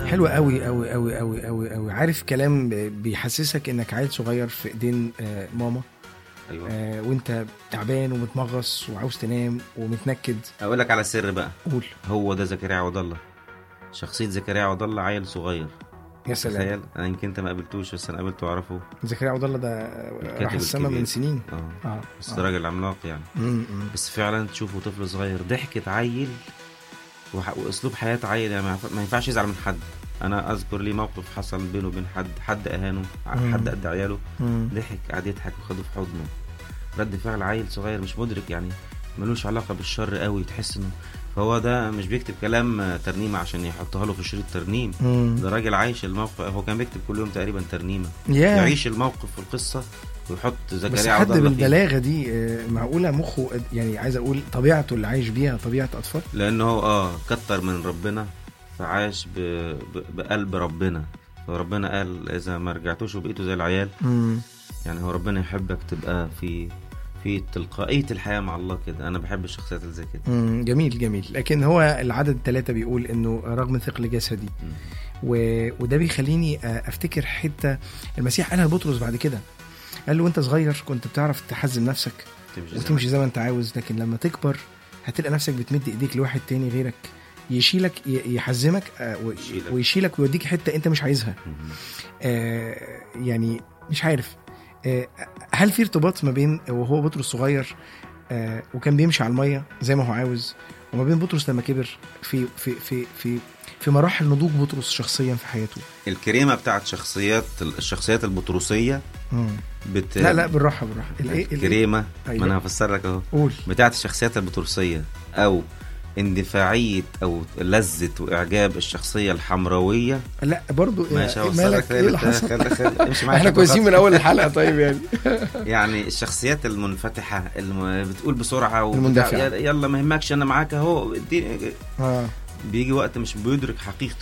حلو قوي قوي قوي قوي قوي قوي عارف كلام بيحسسك انك عيل صغير في ايدين آه، ماما ايوه آه، وانت تعبان ومتمغص وعاوز تنام ومتنكد اقول لك على سر بقى قول هو ده زكريا عوض الله شخصيه زكريا عوض الله عيل صغير يا سلام تخيل انا يمكن انت ما قابلتوش بس انا قابلته واعرفه زكريا عبد الله ده الكاتب راح السما الكبير. من سنين اه اه بس آه. ده راجل عملاق يعني مم، مم. بس فعلا تشوفه طفل صغير ضحكة عيل وح... واسلوب حياة عيل يعني ما ينفع- ما ينفعش يزعل من حد انا اذكر لي موقف حصل بينه وبين حد حد اهانه مم. حد قد عياله مم. ضحك قعد يضحك وخده في حضنه رد فعل عيل صغير مش مدرك يعني ملوش علاقة بالشر قوي تحس انه فهو ده مش بيكتب كلام آه، ترنيمة عشان يحطها له في شريط ترنيم مم. ده راجل عايش الموقف هو كان بيكتب كل يوم تقريبا ترنيمة يا يعيش الموقف والقصة ويحط بس زكريا حد عبد الله فيه. بالبلاغه دي آه، معقوله مخه يعني عايز اقول طبيعته اللي عايش بيها طبيعه اطفال لانه هو اه كتر من ربنا فعاش ب... ب... بقلب ربنا فربنا قال اذا ما رجعتوش وبقيتوا زي العيال مم. يعني هو ربنا يحبك تبقى في في تلقائيه الحياه مع الله كده انا بحب الشخصيات اللي زي كده مم. جميل جميل لكن هو العدد ثلاثة بيقول انه رغم ثقل جسدي مم. و... وده بيخليني آه، افتكر حته المسيح قالها لبطرس بعد كده قال له وانت صغير كنت بتعرف تحزم نفسك تمشي زي وتمشي زي ما انت عاوز لكن لما تكبر هتلقى نفسك بتمد ايديك لواحد تاني غيرك يشيلك ي- يحزمك آه، و- يشيلك. ويشيلك ويوديك حته انت مش عايزها مم. آه، يعني مش عارف آه، هل في ارتباط ما بين وهو بطرس صغير آه، وكان بيمشي على الميه زي ما هو عاوز وما بين بطرس لما كبر في في في في في مراحل نضوج بطرس شخصيا في حياته الكريمه بتاعت شخصيات الشخصيات البطروسيه مم. بت... لا لا بالراحه بالراحه الايه الإيه؟ الكريمه أيوة. ما انا هفسر لك اهو قول بتاعت الشخصيات البطرسية أو اندفاعية أو لذة وإعجاب الشخصية الحمراوية لا برضو ماشي إيه هوصل مالك لك ايه اللي حصل خلي خلي امشي معايا احنا خطوة كويسين خطوة. من اول الحلقه طيب يعني يعني الشخصيات المنفتحة اللي بتقول بسرعة وبتاع- المندفعة. يلا ما يهمكش أنا معاك أهو اديني- اه بيجي وقت مش بيدرك حقيقة